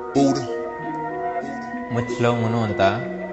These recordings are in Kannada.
Buddha. ಮುಚ್ಚಲೋ ಮುನು ಅಂತ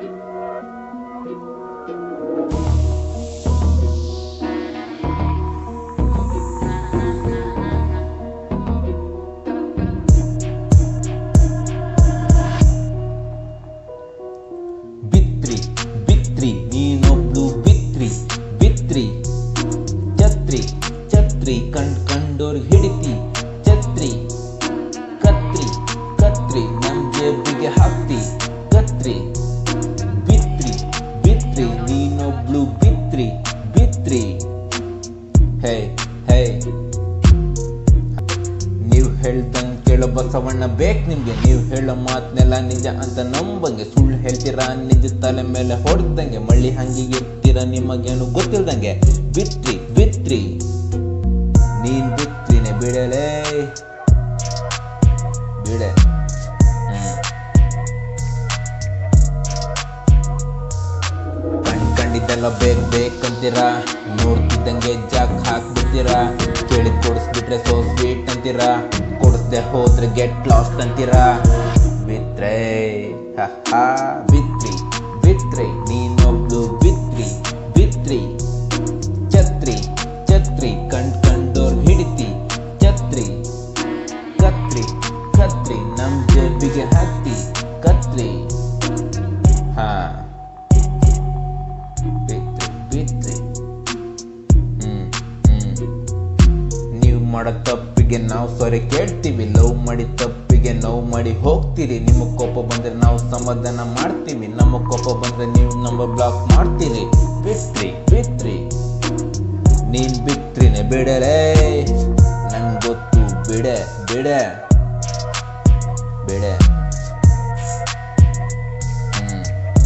ಬಿತ್ರಿ ಬಿತ್ರಿ ನೀನೊಬ್ಳು ಬಿತ್ರಿ ಬಿತ್ರಿ ಛತ್ರಿ ಛತ್ರಿ ಕಂಡ್ ಕಂಡೋರ್ ಹಿಡಿತಿ ಛತ್ರಿ ಕತ್ರಿ ಕತ್ರಿ ನಮ್ ಜೇಬಿಗೆ ಹಾಕ್ತಿ ಕತ್ರಿ ಬಿತ್ರಿ ಬಿತ್ರಿ ನೀನೊಬ್ಳು ಬಿತ್ರಿ ಬಿತ್ರಿ ಹೇ ಹೇ ನೀವು ಹೇಳ್ದಂಗ್ ಕೇಳೋ ಬಸವಣ್ಣ ಬೇಕ್ ನಿಮ್ಗೆ ನೀವು ಹೇಳೋ ಮಾತ್ನೆಲ್ಲ ನಿಜ ಅಂತ ನಂಬಂಗೆ ಸುಳ್ಳು ಹೇಳ್ತೀರಾ ನಿಜ ತಲೆ ಮೇಲೆ ಹೊಡ್ದಂಗೆ ಮಳ್ಳಿ ಹಂಗೆ ಇರ್ತೀರ ನಿಮಗೇನು ಗೊತ್ತಿಲ್ದಂಗೆ ಬಿತ್ರಿ ಬಿತ್ರಿ ನೀನ್ ಬಿತ್ರಿನೆ ಬಿಡಲೇ ಬಿಡೆ ಹ್ಮ್ ಕಣ್ ಕಂಡಿದ್ದೆಲ್ಲ ಬೇಕ್ ಬೇಕಂತೀರಾ ನೋಡ್ತಿದ್ದಂಗೆ ಜಾಕ್ ಹಾಕ್ಬಿಡ್ತೀರಾ ಕೇಳಿದ್ ಕೊಡಿಸ್ಬಿಟ್ರೆ ಸೋ ಸ್ವೀಟ್ ಅಂತೀರಾ ಕೊಡಿಸ್ದೆ ಹೋದ್ರೆ ಗೆಟ್ ಲಾಸ್ಟ್ ಅಂತೀರಾ ಬಿತ್ರೆ ಹಾ ಬಿತ್ರಿ ಬಿತ್ರಿ ನೀನೊಬ್ಳು ಬಿತ್ರಿ ಬಿತ್ರಿ ಛತ್ರಿ ಛತ್ರಿ ಕಂಡ್ ಕಂಡೋರ್ ಹಿಡಿತಿ ಛತ್ರಿ ಕತ್ರಿ ಕತ್ರಿ ನಮ್ ಜೇಬಿಗೆ ಹಾಕ್ತಿ ಕತ್ರಿ ಹಾ ಬಿತ್ರಿ ಬಿತ್ರಿ ಹ್ಮ್ ಹ್ಮ್ ನೀವು ಮಾಡೋ ತಪ್ಪಿಗೆ ನಾವು ಸರಿ ಕೇಳ್ತೀವಿ ಲವ್ ಮಾಡಿ ತಪ್ಪಿಗೆ ನೋವು ಮಾಡಿ ಹೋಗ್ತೀರಿ ನಿಮ್ಮ ಕೋಪ ಬಂದ್ರೆ ನಾವು ಸಮಾಧಾನ ಮಾಡ್ತೀವಿ ನಮ್ಮ ಕೋಪ ಬಂದ್ರೆ ನೀವು ನಮ್ಮ ಬ್ಲಾಕ್ ಮಾಡ್ತೀರಿ ಬಿಟ್ರಿ ಬಿಟ್ರಿ ನೀನ್ ಬಿಟ್ರಿನೆ ಬಿಡಲೇ ನಂಗ್ ಗೊತ್ತು ಬಿಡೆ ಬಿಡೆ ಬಿಡೆ ಹ್ಮ್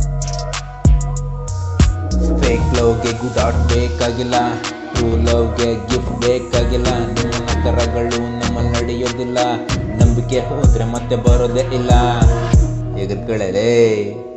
ಫೇಕ್ ಲವ್ಗೆ ಗುಡ್ ಆರ್ಟ್ ಬೇಕಾಗಿಲ್ಲ ಟ್ರೂ ಲವ್ಗೆ ಗಿಫ್ಟ್ ಬೇಕಾಗಿಲ್ಲ ನಿಮ್ಮ ನಕರಗಳು ನಮ್ಮ ನಡೆಯೋದಿಲ್ಲ ನಂಬಿಕೆ ಹೋದ್ರೆ ಮತ್ತೆ ಬರೋದೇ ಇಲ್ಲ ಎಗರ್ಗಳೇ